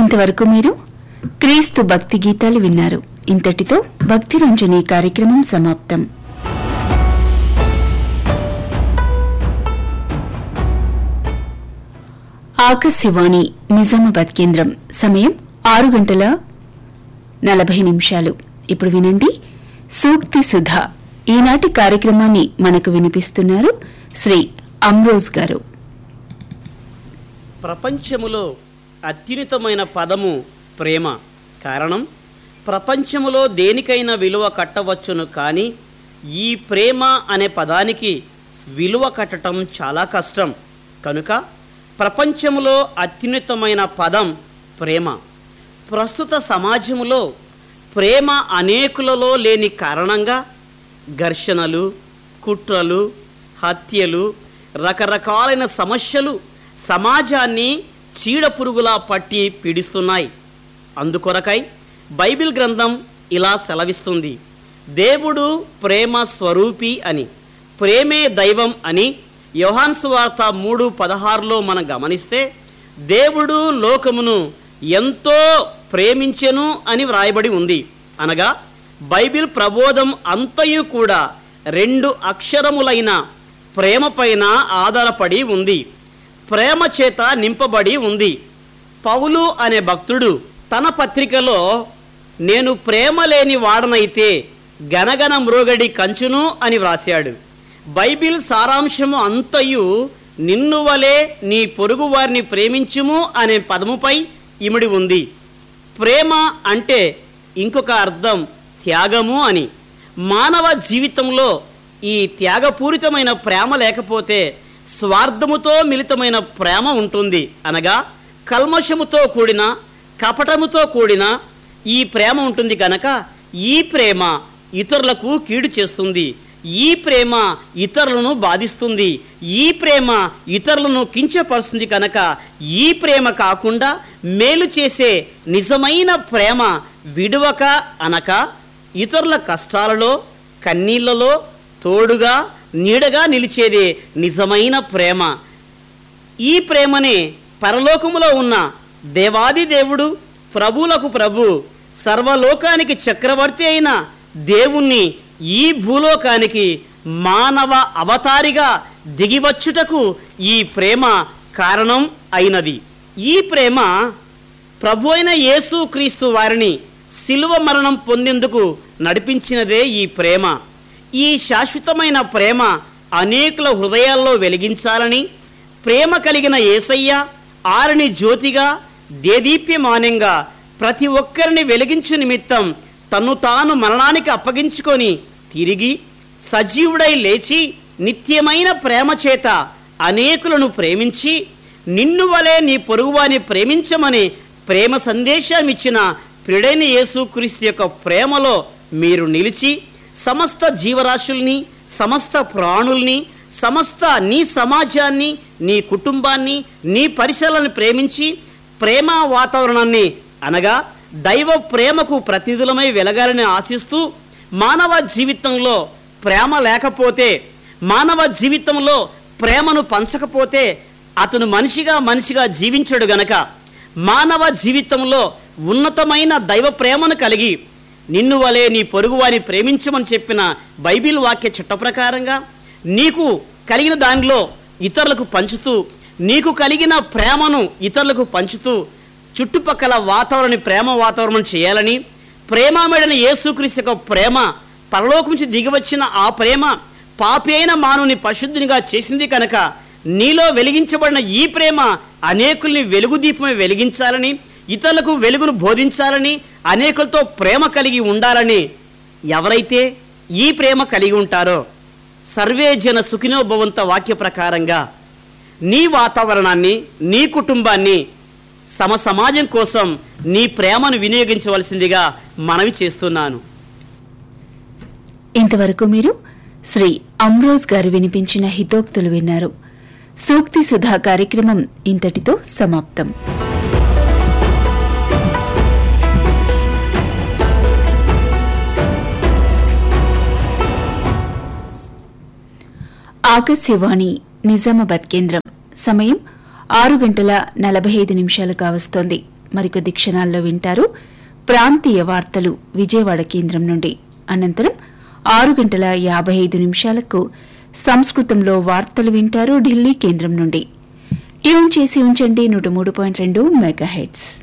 ఇంతవరకు మీరు క్రీస్తు భక్తి గీతాలు విన్నారు ఇంతటితో భక్తి రంజని కార్యక్రమం సమాప్తం ఆకాశవాణి నిజామాబాద్ కేంద్రం సమయం ఆరు గంటల నలభై నిమిషాలు ఇప్పుడు వినండి సూక్తి సుధ ఈనాటి కార్యక్రమాన్ని మనకు వినిపిస్తున్నారు శ్రీ అమ్రోజ్ గారు ప్రపంచములో అత్యున్నతమైన పదము ప్రేమ కారణం ప్రపంచములో దేనికైనా విలువ కట్టవచ్చును కానీ ఈ ప్రేమ అనే పదానికి విలువ కట్టడం చాలా కష్టం కనుక ప్రపంచములో అత్యున్నతమైన పదం ప్రేమ ప్రస్తుత సమాజంలో ప్రేమ అనేకులలో లేని కారణంగా ఘర్షణలు కుట్రలు హత్యలు రకరకాలైన సమస్యలు సమాజాన్ని చీడపురుగులా పట్టి పీడిస్తున్నాయి అందుకొరకై బైబిల్ గ్రంథం ఇలా సెలవిస్తుంది దేవుడు ప్రేమ స్వరూపి అని ప్రేమే దైవం అని యోహాన్ సువార్త మూడు పదహారులో మనం గమనిస్తే దేవుడు లోకమును ఎంతో ప్రేమించెను అని వ్రాయబడి ఉంది అనగా బైబిల్ ప్రబోధం అంతయు కూడా రెండు అక్షరములైన ప్రేమ పైన ఆధారపడి ఉంది ప్రేమ చేత నింపబడి ఉంది పౌలు అనే భక్తుడు తన పత్రికలో నేను ప్రేమ లేని వాడనైతే గనగన మ్రోగడి కంచును అని వ్రాశాడు బైబిల్ సారాంశము అంతయు నిన్ను వలె నీ పొరుగు వారిని ప్రేమించుము అనే పదముపై ఇమిడి ఉంది ప్రేమ అంటే ఇంకొక అర్థం త్యాగము అని మానవ జీవితంలో ఈ త్యాగపూరితమైన ప్రేమ లేకపోతే స్వార్థముతో మిళితమైన ప్రేమ ఉంటుంది అనగా కల్మషముతో కూడిన కపటముతో కూడిన ఈ ప్రేమ ఉంటుంది కనుక ఈ ప్రేమ ఇతరులకు కీడు చేస్తుంది ఈ ప్రేమ ఇతరులను బాధిస్తుంది ఈ ప్రేమ ఇతరులను కించపరుస్తుంది కనుక ఈ ప్రేమ కాకుండా మేలు చేసే నిజమైన ప్రేమ విడువక అనక ఇతరుల కష్టాలలో కన్నీళ్లలో తోడుగా నీడగా నిలిచేదే నిజమైన ప్రేమ ఈ ప్రేమనే పరలోకములో ఉన్న దేవాది దేవుడు ప్రభువులకు ప్రభు సర్వలోకానికి చక్రవర్తి అయిన దేవుణ్ణి ఈ భూలోకానికి మానవ అవతారిగా దిగివచ్చుటకు ఈ ప్రేమ కారణం అయినది ఈ ప్రేమ ప్రభు అయిన యేసు క్రీస్తు వారిని శిలువ మరణం పొందేందుకు నడిపించినదే ఈ ప్రేమ ఈ శాశ్వతమైన ప్రేమ అనేకుల హృదయాల్లో వెలిగించాలని ప్రేమ కలిగిన ఏసయ్య ఆరిని జ్యోతిగా దేదీప్యమానంగా ప్రతి ఒక్కరిని వెలిగించు నిమిత్తం తన్ను తాను మరణానికి అప్పగించుకొని తిరిగి సజీవుడై లేచి నిత్యమైన ప్రేమ చేత అనేకులను ప్రేమించి నిన్ను వలె నీ పొరుగువాని ప్రేమించమని ప్రేమ సందేశం ఇచ్చిన ప్రిడైన యేసుక్రీస్తు యొక్క ప్రేమలో మీరు నిలిచి సమస్త జీవరాశుల్ని సమస్త ప్రాణుల్ని సమస్త నీ సమాజాన్ని నీ కుటుంబాన్ని నీ పరిసరాలను ప్రేమించి ప్రేమ వాతావరణాన్ని అనగా దైవ ప్రేమకు ప్రతినిధులమై వెలగాలని ఆశిస్తూ మానవ జీవితంలో ప్రేమ లేకపోతే మానవ జీవితంలో ప్రేమను పంచకపోతే అతను మనిషిగా మనిషిగా జీవించడు గనక మానవ జీవితంలో ఉన్నతమైన దైవ ప్రేమను కలిగి నిన్ను వలె నీ పొరుగువాని ప్రేమించమని చెప్పిన బైబిల్ వాక్య చట్ట ప్రకారంగా నీకు కలిగిన దానిలో ఇతరులకు పంచుతూ నీకు కలిగిన ప్రేమను ఇతరులకు పంచుతూ చుట్టుపక్కల వాతావరణ ప్రేమ వాతావరణం చేయాలని ప్రేమమేడని యేసుక్రీస్తు యొక్క ప్రేమ పరలోకం నుంచి దిగివచ్చిన ఆ ప్రేమ పాపి అయిన మానవుని పరిశుద్ధినిగా చేసింది కనుక నీలో వెలిగించబడిన ఈ ప్రేమ అనేకుల్ని వెలుగు దీపమై వెలిగించాలని ఇతరులకు వెలుగును బోధించాలని అనేకులతో ప్రేమ కలిగి ఉండాలని ఎవరైతే ఈ ప్రేమ కలిగి ఉంటారో సర్వే జన సుఖినో భవంత వాక్య ప్రకారంగా నీ వాతావరణాన్ని నీ కుటుంబాన్ని సమ సమాజం కోసం నీ ప్రేమను వినియోగించవలసిందిగా మనవి చేస్తున్నాను ఇంతవరకు మీరు శ్రీ అమ్రోజ్ గారు వినిపించిన హితోక్తులు విన్నారు సూక్తి సుధా కార్యక్రమం ఇంతటితో సమాప్తం ఆకాశవాణి నిజామాబాద్ కేంద్రం సమయం ఆరు గంటల నలభై ఐదు నిమిషాలు కావస్తోంది మరికొద్ది క్షణాల్లో వింటారు ప్రాంతీయ వార్తలు విజయవాడ కేంద్రం నుండి అనంతరం ఆరు గంటల యాభై ఐదు నిమిషాలకు సంస్కృతంలో వార్తలు వింటారు ఢిల్లీ కేంద్రం నుండి ట్యూన్ చేసి ఉంచండి నూట మూడు పాయింట్ రెండు మెగాహెడ్స్